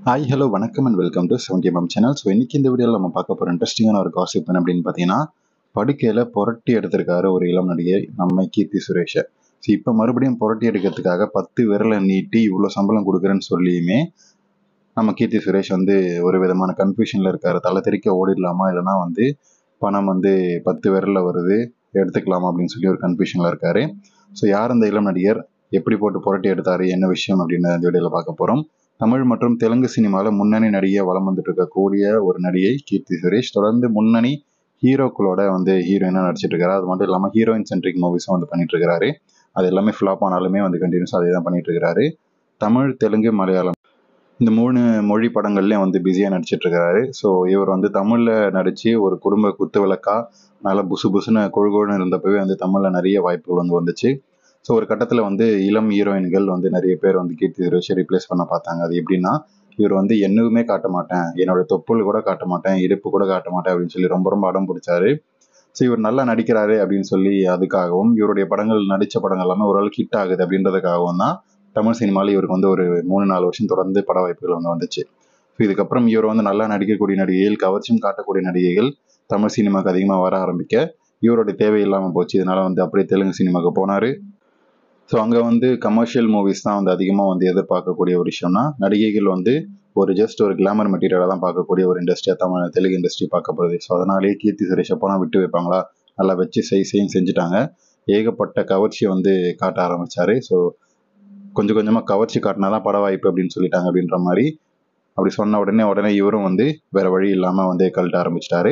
hi hello வணக்கம் and welcome to seventy MM channel so இன்னைக்கு இந்த வீடியோவில் நம்ம பார்க்க போகிற இன்ட்ரெஸ்டிங்கான ஒரு காசிப் என்ன அப்படின்னு பார்த்தீங்கன்னா படுக்கையில் புரட்டி எடுத்திருக்காரு ஒரு இளம் நடிகை நம்ம கீர்த்தி சுரேஷை ஸோ இப்போ மறுபடியும் புரட்டி எடுக்கிறதுக்காக பத்து விரலை நீட்டி இவ்வளோ சம்பளம் கொடுக்குறேன்னு சொல்லியுமே நம்ம கீர்த்தி சுரேஷ் வந்து ஒரு விதமான கன்ஃபியூஷனில் இருக்காரு தலை தெறிக்க ஓடிடலாமா இல்லைனா வந்து பணம் வந்து பத்து விரலில் வருது எடுத்துக்கலாமா அப்படின்னு சொல்லி ஒரு கன்ஃபியூஷனில் இருக்காரு ஸோ யார் அந்த இளம் நடிகர் எப்படி போட்டு புரட்டி எடுத்தாரு என்ன விஷயம் அப்படின்னு இந்த வீடியோவில் பார்க்க போகிறோம் தமிழ் மற்றும் தெலுங்கு சினிமாவில் முன்னணி நடிகை வலம் வந்துட்டு இருக்கக்கூடிய ஒரு நடிகை கீர்த்தி சுரேஷ் தொடர்ந்து முன்னணி ஹீரோக்களோட வந்து ஹீரோயினாக நடிச்சிட்டு இருக்காரு அது மட்டும் இல்லாமல் ஹீரோயின் சென்ட்ரிக் மூவிஸும் வந்து பண்ணிட்டு இருக்காரு அது எல்லாமே ஃப்ளாப் ஆனாலுமே வந்து கண்டினியூஸ் அதே தான் பண்ணிட்டு இருக்காரு தமிழ் தெலுங்கு மலையாளம் இந்த மூணு மொழி படங்கள்லேயும் வந்து பிஸியாக நடிச்சிட்டு இருக்காரு ஸோ இவர் வந்து தமிழில் நடித்து ஒரு குடும்ப குத்து விளக்கா நல்லா புசு புசுன்னு கொழுகொழுன்னு இருந்தப்பவே வந்து தமிழில் நிறைய வாய்ப்புகள் வந்து வந்துச்சு ஸோ ஒரு கட்டத்தில் வந்து இளம் ஹீரோயின்கள் வந்து நிறைய பேர் வந்து கீர்த்தி சுரேஷை ரீப்ளேஸ் பண்ண பார்த்தாங்க அது எப்படின்னா இவர் வந்து என்னவுமே காட்ட மாட்டேன் என்னோட தொப்புள் கூட காட்ட மாட்டேன் இடுப்பு கூட காட்ட மாட்டேன் அப்படின்னு சொல்லி ரொம்ப ரொம்ப அடம் பிடிச்சாரு ஸோ இவர் நல்லா நடிக்கிறாரு அப்படின்னு சொல்லி அதுக்காகவும் இவருடைய படங்கள் நடித்த படங்கள் எல்லாமே ஓரளவுக்கு ஹிட் ஆகுது அப்படின்றதுக்காகவும் தான் தமிழ் சினிமாவில் இவருக்கு வந்து ஒரு மூணு நாலு வருஷம் தொடர்ந்து பட வாய்ப்புகள் வந்து வந்துச்சு ஸோ இதுக்கப்புறம் இவர் வந்து நல்லா நடிக்கக்கூடிய நடிகைகள் கவர்ச்சியும் காட்டக்கூடிய நடிகைகள் தமிழ் சினிமாவுக்கு அதிகமாக வர ஆரம்பிக்க இவருடைய தேவை இல்லாமல் போச்சு இதனால வந்து அப்படியே தெலுங்கு சினிமாவுக்கு போனார் ஸோ அங்கே வந்து கமர்ஷியல் மூவிஸ் தான் வந்து அதிகமாக வந்து எதிர்பார்க்கக்கூடிய ஒரு விஷயம்னா நடிகைகள் வந்து ஒரு ஜஸ்ட் ஒரு கிளாமர் மெட்டீரியலாக தான் பார்க்கக்கூடிய ஒரு இண்டஸ்ட்ரியாக தமிழ் தெலுங்கு இண்டஸ்ட்ரி பார்க்கப்படுது ஸோ அதனாலேயே கீர்த்தி சுரேஷை போனால் விட்டு வைப்பாங்களா நல்லா வச்சு செய் செய்யும் செஞ்சுட்டாங்க ஏகப்பட்ட கவர்ச்சியை வந்து காட்ட ஆரம்பிச்சாரு ஸோ கொஞ்சம் கொஞ்சமாக கவர்ச்சி காட்டினா தான் பட வாய்ப்பு அப்படின்னு சொல்லிட்டாங்க அப்படின்ற மாதிரி அப்படி சொன்ன உடனே உடனே இவரும் வந்து வேற வழி இல்லாமல் வந்து கழட்ட ஆரம்பிச்சிட்டாரு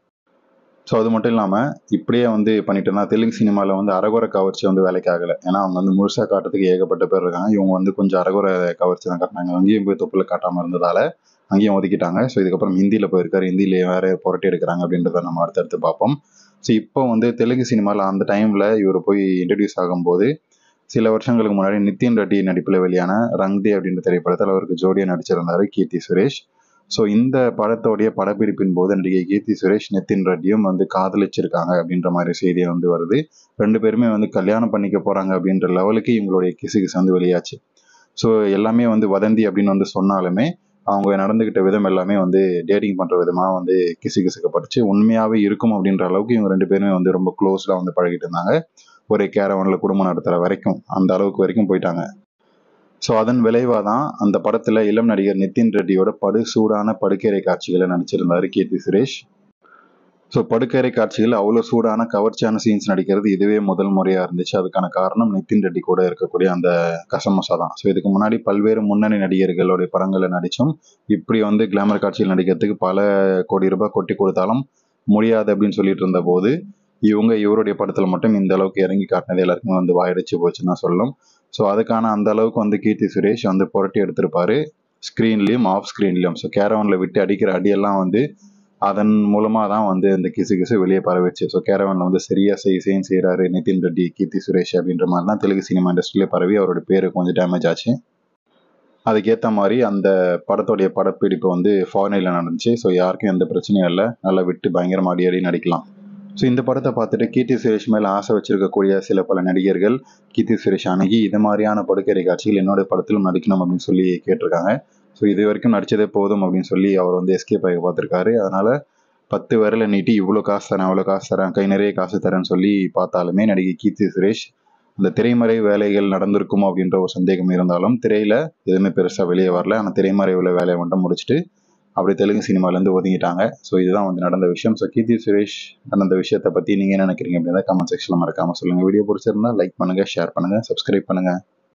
ஸோ அது மட்டும் இல்லாமல் இப்படியே வந்து பண்ணிட்டு இருந்தா தெலுங்கு சினிமாவில் வந்து அரகுர கவர்ச்சி வந்து வேலைக்கு ஆகலை ஏன்னா அவங்க வந்து முழுசாக காட்டுறதுக்கு ஏகப்பட்ட பேர் இருக்காங்க இவங்க வந்து கொஞ்சம் அரகுர கவர்ச்சி தான் காட்டினாங்க அங்கேயும் போய் தொப்புல காட்டாமல் இருந்ததால அங்கேயும் ஒதுக்கிட்டாங்க ஸோ இதுக்கப்புறம் ஹிந்தியில் போயிருக்காரு ஹிந்தியில் வேற புரட்டி எடுக்கிறாங்க அப்படின்றத நம்ம அடுத்தடுத்து பார்ப்போம் ஸோ இப்போ வந்து தெலுங்கு சினிமாவில் அந்த டைமில் இவர் போய் இன்ட்ரடியூஸ் ஆகும்போது சில வருஷங்களுக்கு முன்னாடி நிதின் ரெட்டி நடிப்பில் வெளியான ரங்தே அப்படின்ற திரைப்படத்தில் அவருக்கு ஜோடியாக நடிச்சிருந்தாரு கீர்த்தி சுரேஷ் ஸோ இந்த படத்தோடைய படப்பிடிப்பின் போது நடிகை கீர்த்தி சுரேஷ் நிதின் ரெட்டியும் வந்து காதலிச்சிருக்காங்க அப்படின்ற மாதிரி செய்தி வந்து வருது ரெண்டு பேருமே வந்து கல்யாணம் பண்ணிக்க போறாங்க அப்படின்ற லெவலுக்கு இவங்களுடைய கிசு கிசு வந்து வெளியாச்சு ஸோ எல்லாமே வந்து வதந்தி அப்படின்னு வந்து சொன்னாலுமே அவங்க நடந்துகிட்ட விதம் எல்லாமே வந்து டேட்டிங் பண்ற விதமா வந்து கிசு கிசுக்கப்பட்டுச்சு உண்மையாவே இருக்கும் அப்படின்ற அளவுக்கு இவங்க ரெண்டு பேருமே வந்து ரொம்ப க்ளோஸ்டா வந்து பழகிட்டு இருந்தாங்க ஒரே கேரவன்ல குடும்பம் நடத்துற வரைக்கும் அந்த அளவுக்கு வரைக்கும் போயிட்டாங்க ஸோ அதன் விளைவாக தான் அந்த படத்தில் இளம் நடிகர் நிதின் ரெட்டியோட படு சூடான படுக்கரை காட்சிகளை நடிச்சிருந்தாரு கீர்த்தி சுரேஷ் ஸோ படுக்கரை காட்சிகள் அவ்வளோ சூடான கவர்ச்சியான சீன்ஸ் நடிக்கிறது இதுவே முதல் முறையாக இருந்துச்சு அதுக்கான காரணம் நிதின் ரெட்டி கூட இருக்கக்கூடிய அந்த கசமசா தான் ஸோ இதுக்கு முன்னாடி பல்வேறு முன்னணி நடிகர்களுடைய படங்களில் நடித்தும் இப்படி வந்து கிளாமர் காட்சியில் நடிக்கிறதுக்கு பல கோடி ரூபாய் கொட்டி கொடுத்தாலும் முடியாது அப்படின்னு சொல்லிட்டு இருந்த போது இவங்க இவருடைய படத்தில் மட்டும் இந்த அளவுக்கு இறங்கி காட்டினது எல்லாருக்குமே வந்து வாயடிச்சு போச்சுன்னு தான் சொல்லும் ஸோ அதுக்கான அந்த அளவுக்கு வந்து கீர்த்தி சுரேஷ் வந்து புரட்டி எடுத்திருப்பாரு ஸ்க்ரீன்லேயும் ஆஃப் ஸ்க்ரீன்லேயும் ஸோ கேரவனில் விட்டு அடிக்கிற அடியெல்லாம் வந்து அதன் மூலமாக தான் வந்து இந்த கிசு கிசு வெளியே பரவிச்சு ஸோ கேரவனில் வந்து சரியா செய் செய்யும் செய்கிறாரு நிதின் ரெட்டி கீர்த்தி சுரேஷ் அப்படின்ற மாதிரி தான் தெலுங்கு சினிமா இண்டஸ்ட்ரியிலே பரவி அவரோட பேரு கொஞ்சம் டேமேஜ் ஆச்சு அதுக்கேற்ற மாதிரி அந்த படத்தோடைய படப்பிடிப்பு வந்து ஃபாரினில் நடந்துச்சு ஸோ யாருக்கும் எந்த பிரச்சனையும் இல்லை நல்லா விட்டு பயங்கரமாக அடி அடி நடிக்கலாம் ஸோ இந்த படத்தை பார்த்துட்டு கீர்த்தி சுரேஷ் மேலே ஆசை வச்சிருக்கக்கூடிய சில பல நடிகர்கள் கீர்த்தி சுரேஷ் அணுகி இது மாதிரியான படுக்கரை காட்சிகள் என்னோட படத்திலும் நடிக்கணும் அப்படின்னு சொல்லி கேட்டிருக்காங்க ஸோ இது வரைக்கும் நடிச்சதே போதும் அப்படின்னு சொல்லி அவர் வந்து எஸ்கேப் ஆகி பார்த்துருக்காரு அதனால பத்து விரலை நீட்டி இவ்வளோ காசு தரேன் அவ்வளோ காசு தரேன் கை நிறைய காசு தரேன்னு சொல்லி பார்த்தாலுமே நடிகை கீர்த்தி சுரேஷ் அந்த திரைமறை வேலைகள் நடந்திருக்குமோ அப்படின்ற ஒரு சந்தேகம் இருந்தாலும் திரையில எதுவுமே பெருசாக வெளியே வரல ஆனால் திரைமறைவில் வேலையை மட்டும் முடிச்சுட்டு அப்படி தெலுங்கு சினிமாலேருந்து ஒதுங்கிட்டாங்க ஸோ இதுதான் வந்து நடந்த விஷயம் ஸோ கீர்த்தி சுரேஷ் நடந்த விஷயத்தை பற்றி நீங்கள் என்ன நினைக்கிறீங்க அப்படின்னா கமெண்ட் செக்ஷனில் மறக்காமல் சொல்லுங்கள் வீடியோ பிடிச்சிருந்தா லைக் பண்ணுங்கள் ஷேர் பண்ணுங்கள் சப்ஸ்கிரைப் பண்ணுங்கள்